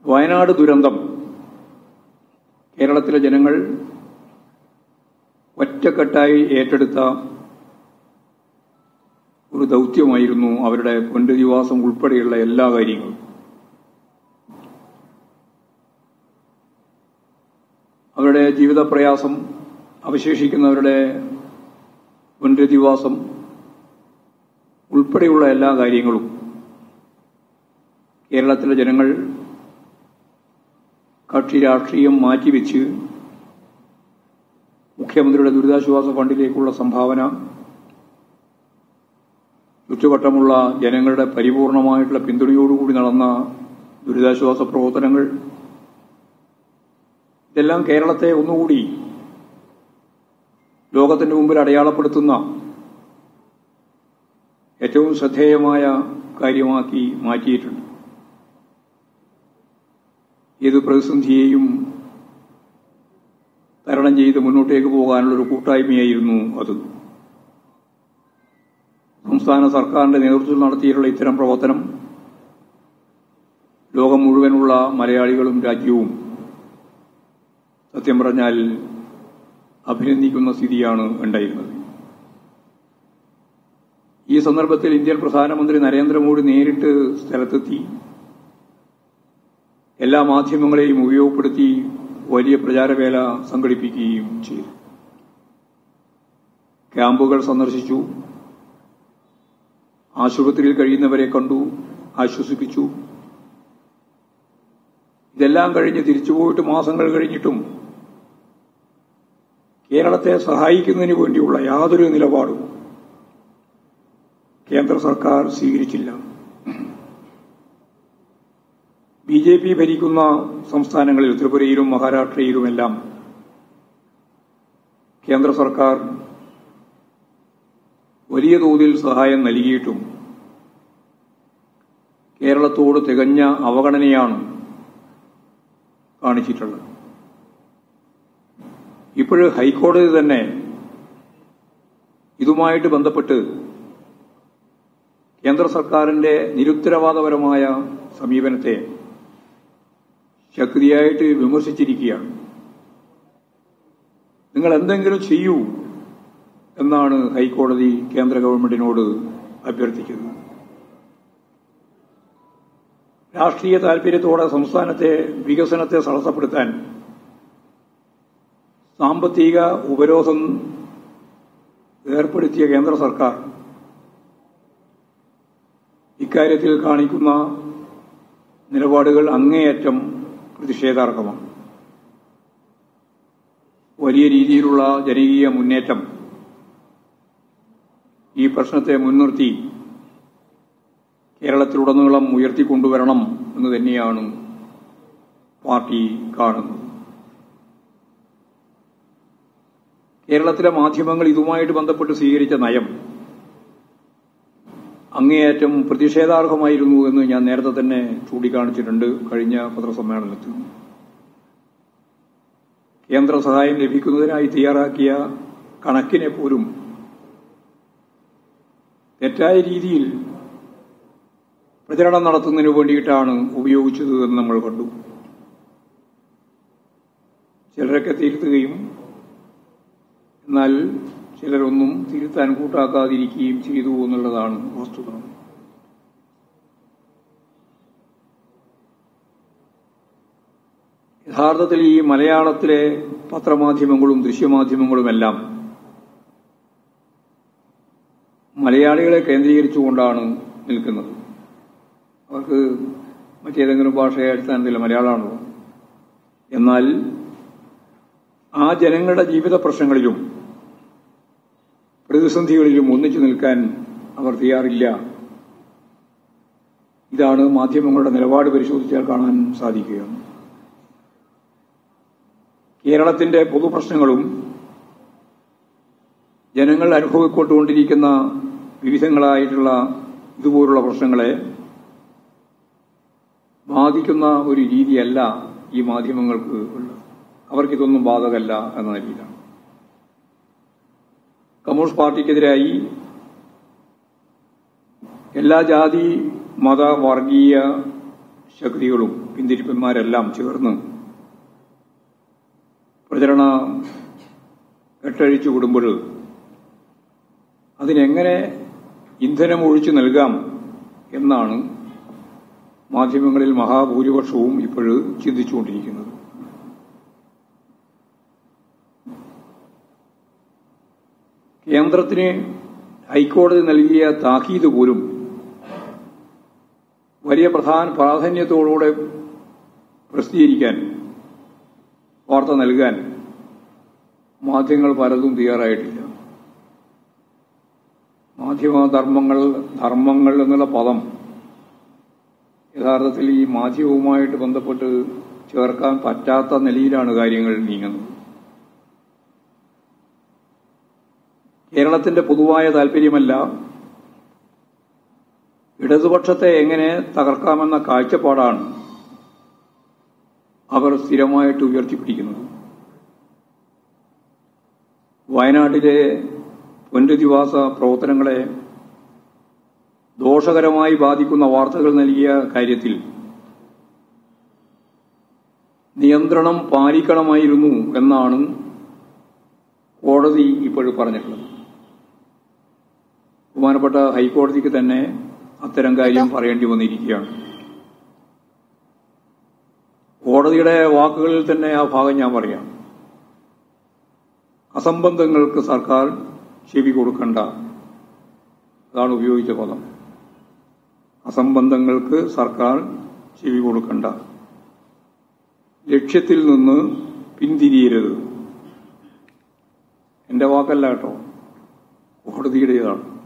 വയനാട് ദുരന്തം കേരളത്തിലെ ജനങ്ങൾ ഒറ്റക്കെട്ടായി ഏറ്റെടുത്ത ഒരു ദൗത്യമായിരുന്നു അവരുടെ പുനരധിവാസം ഉൾപ്പെടെയുള്ള എല്ലാ കാര്യങ്ങളും അവരുടെ ജീവിത പ്രയാസം അവശേഷിക്കുന്നവരുടെ പുനരധിവാസം ഉൾപ്പെടെയുള്ള എല്ലാ കാര്യങ്ങളും കേരളത്തിലെ ജനങ്ങൾ കക്ഷി രാഷ്ട്രീയം മാറ്റിവെച്ച് മുഖ്യമന്ത്രിയുടെ ദുരിതാശ്വാസ ഫണ്ടിലേക്കുള്ള സംഭാവന ചുറ്റുവട്ടമുള്ള ജനങ്ങളുടെ പരിപൂർണമായിട്ടുള്ള പിന്തുണയോടുകൂടി നടന്ന ദുരിതാശ്വാസ പ്രവർത്തനങ്ങൾ ഇതെല്ലാം കേരളത്തെ ഒന്നുകൂടി ലോകത്തിന്റെ മുമ്പിൽ അടയാളപ്പെടുത്തുന്ന ഏറ്റവും ശ്രദ്ധേയമായ കാര്യമാക്കി മാറ്റിയിട്ടുണ്ട് ഏത് പ്രതിസന്ധിയെയും തരണം ചെയ്ത് മുന്നോട്ടേക്ക് പോകാനുള്ളൊരു കൂട്ടായ്മയായിരുന്നു അത് സംസ്ഥാന സർക്കാരിന്റെ നേതൃത്വത്തിൽ നടത്തിയിട്ടുള്ള ഇത്തരം പ്രവർത്തനം ലോകം മുഴുവനുള്ള മലയാളികളും രാജ്യവും സത്യം പറഞ്ഞാൽ അഭിനന്ദിക്കുന്ന സ്ഥിതിയാണ് ഉണ്ടായിരുന്നത് ഈ സന്ദർഭത്തിൽ ഇന്ത്യൻ പ്രധാനമന്ത്രി നരേന്ദ്രമോദി നേരിട്ട് സ്ഥലത്തെത്തി എല്ലാ മാധ്യമങ്ങളെയും ഉപയോഗപ്പെടുത്തി വലിയ പ്രചാരവേല സംഘടിപ്പിക്കുകയും ചെയ്തു ക്യാമ്പുകൾ സന്ദർശിച്ചു ആശുപത്രിയിൽ കഴിയുന്നവരെ കണ്ടു ആശ്വസിപ്പിച്ചു ഇതെല്ലാം കഴിഞ്ഞ് തിരിച്ചുപോയിട്ട് മാസങ്ങൾ കഴിഞ്ഞിട്ടും കേരളത്തെ സഹായിക്കുന്നതിന് വേണ്ടിയുള്ള യാതൊരു നിലപാടും കേന്ദ്ര സർക്കാർ സ്വീകരിച്ചില്ല ബി ജെ പി ഭരിക്കുന്ന സംസ്ഥാനങ്ങളിൽ ത്രിപുരയിലും മഹാരാഷ്ട്രയിലുമെല്ലാം കേന്ദ്ര സർക്കാർ വലിയ തോതിൽ സഹായം നൽകിയിട്ടും കേരളത്തോട് തികഞ്ഞ അവഗണനയാണ് കാണിച്ചിട്ടുള്ളത് ഇപ്പോഴ് ഹൈക്കോടതി തന്നെ ഇതുമായിട്ട് ബന്ധപ്പെട്ട് കേന്ദ്ര സർക്കാരിന്റെ നിരുത്തരവാദപരമായ സമീപനത്തെ ശക്തിയായിട്ട് വിമർശിച്ചിരിക്കുകയാണ് നിങ്ങൾ എന്തെങ്കിലും ചെയ്യൂ എന്നാണ് ഹൈക്കോടതി കേന്ദ്ര ഗവൺമെന്റിനോട് അഭ്യർത്ഥിക്കുന്നത് രാഷ്ട്രീയ താൽപര്യത്തോടെ സംസ്ഥാനത്തെ വികസനത്തെ തടസ്സപ്പെടുത്താൻ സാമ്പത്തിക ഉപരോധം ഏർപ്പെടുത്തിയ കേന്ദ്ര സർക്കാർ ഇക്കാര്യത്തിൽ കാണിക്കുന്ന നിലപാടുകൾ അങ്ങേയറ്റം പ്രതിഷേധാർഹമാണ് വലിയ രീതിയിലുള്ള ജനകീയ മുന്നേറ്റം ഈ പ്രശ്നത്തെ മുൻനിർത്തി കേരളത്തിലുടനീളം ഉയർത്തിക്കൊണ്ടുവരണം എന്ന് തന്നെയാണ് പാർട്ടി കാണുന്നത് കേരളത്തിലെ മാധ്യമങ്ങൾ ഇതുമായിട്ട് ബന്ധപ്പെട്ട് സ്വീകരിച്ച നയം അങ്ങേയറ്റം പ്രതിഷേധാർഹമായിരുന്നു എന്ന് ഞാൻ നേരത്തെ തന്നെ ചൂണ്ടിക്കാണിച്ചിട്ടുണ്ട് കഴിഞ്ഞ പത്രസമ്മേളനത്തിൽ കേന്ദ്ര സഹായം ലഭിക്കുന്നതിനായി തയ്യാറാക്കിയ കണക്കിനെ പോലും തെറ്റായ രീതിയിൽ പ്രചരണം നടത്തുന്നതിന് വേണ്ടിയിട്ടാണ് ഉപയോഗിച്ചത് എന്ന് നമ്മൾ കണ്ടു ചിലരൊക്കെ തിരുത്തുകയും എന്നാൽ ചിലരൊന്നും തിരുത്താൻ കൂട്ടാക്കാതിരിക്കുകയും ചെയ്തു എന്നുള്ളതാണ് വസ്തുത യഥാർത്ഥത്തിൽ ഈ മലയാളത്തിലെ പത്രമാധ്യമങ്ങളും ദൃശ്യമാധ്യമങ്ങളുമെല്ലാം മലയാളികളെ കേന്ദ്രീകരിച്ചുകൊണ്ടാണ് നിൽക്കുന്നത് അവർക്ക് മറ്റേതെങ്കിലും ഭാഷയെ അടിസ്ഥാനത്തിൽ മലയാളമാണല്ലോ എന്നാൽ ആ ജനങ്ങളുടെ ജീവിത പ്രശ്നങ്ങളിലും പ്രതിസന്ധികളിലും ഒന്നിച്ചു നിൽക്കാൻ അവർ തയ്യാറില്ല ഇതാണ് മാധ്യമങ്ങളുടെ നിലപാട് പരിശോധിച്ചാൽ കാണാൻ സാധിക്കുകയാണ് കേരളത്തിന്റെ പൊതുപ്രശ്നങ്ങളും ജനങ്ങൾ അനുഭവിക്കൊണ്ടുകൊണ്ടിരിക്കുന്ന വിവിധങ്ങളായിട്ടുള്ള ഇതുപോലുള്ള പ്രശ്നങ്ങളെ ബാധിക്കുന്ന ഒരു രീതിയല്ല ഈ മാധ്യമങ്ങൾക്ക് ഉള്ളത് അവർക്കിതൊന്നും ബാധകല്ല എന്ന നിലയിലാണ് കമ്മ്യൂണിസ്റ്റ് പാർട്ടിക്കെതിരായി എല്ലാ ജാതി മത വർഗീയ ശക്തികളും പിന്തിരിപ്പന്മാരെല്ലാം ചേർന്ന് പ്രചരണ കെട്ടഴിച്ചു വിടുമ്പോൾ അതിനെങ്ങനെ ഇന്ധനം ഒഴിച്ചു നൽകാം എന്നാണ് മാധ്യമങ്ങളിൽ മഹാഭൂരിപക്ഷവും ഇപ്പോഴ് ചിന്തിച്ചുകൊണ്ടിരിക്കുന്നത് കേന്ദ്രത്തിന് ഹൈക്കോടതി നൽകിയ താക്കീത് പോലും വലിയ പ്രധാന പ്രാധാന്യത്തോടുകൂടെ പ്രസിദ്ധീകരിക്കാൻ വാർത്ത നൽകാൻ മാധ്യമങ്ങൾ പലതും തയ്യാറായിട്ടില്ല മാധ്യമധർമ്മങ്ങൾ ധർമ്മങ്ങൾ എന്നുള്ള പദം യഥാർത്ഥത്തിൽ ഈ മാധ്യമവുമായിട്ട് ബന്ധപ്പെട്ട് ചേർക്കാൻ പറ്റാത്ത നിലയിലാണ് കാര്യങ്ങൾ നീങ്ങുന്നത് കേരളത്തിന്റെ പൊതുവായ താൽപര്യമല്ല ഇടതുപക്ഷത്തെ എങ്ങനെ തകർക്കാമെന്ന കാഴ്ചപ്പാടാണ് അവർ സ്ഥിരമായിട്ട് ഉയർത്തിപ്പിടിക്കുന്നത് വയനാട്ടിലെ പുനരധിവാസ പ്രവർത്തനങ്ങളെ ദോഷകരമായി ബാധിക്കുന്ന വാർത്തകൾ നൽകിയ കാര്യത്തിൽ നിയന്ത്രണം പാലിക്കണമായിരുന്നു എന്നാണ് കോടതി ഇപ്പോഴും പറഞ്ഞിട്ടുള്ളത് ബഹുമാനപ്പെട്ട ഹൈക്കോടതിക്ക് തന്നെ അത്തരം കാര്യം പറയേണ്ടി വന്നിരിക്കുകയാണ് കോടതിയുടെ വാക്കുകളിൽ തന്നെ ആ ഭാഗം ഞാൻ പറയാം അസംബന്ധങ്ങൾക്ക് സർക്കാർ ചെവി കൊടുക്കണ്ട അതാണ് ഉപയോഗിച്ച പദം അസംബന്ധങ്ങൾക്ക് സർക്കാർ ചെവി കൊടുക്കണ്ട ലക്ഷ്യത്തിൽ നിന്ന് പിന്തിരിയരുത് എന്റെ വാക്കല്ല കേട്ടോ കോടതിയുടേതാണ്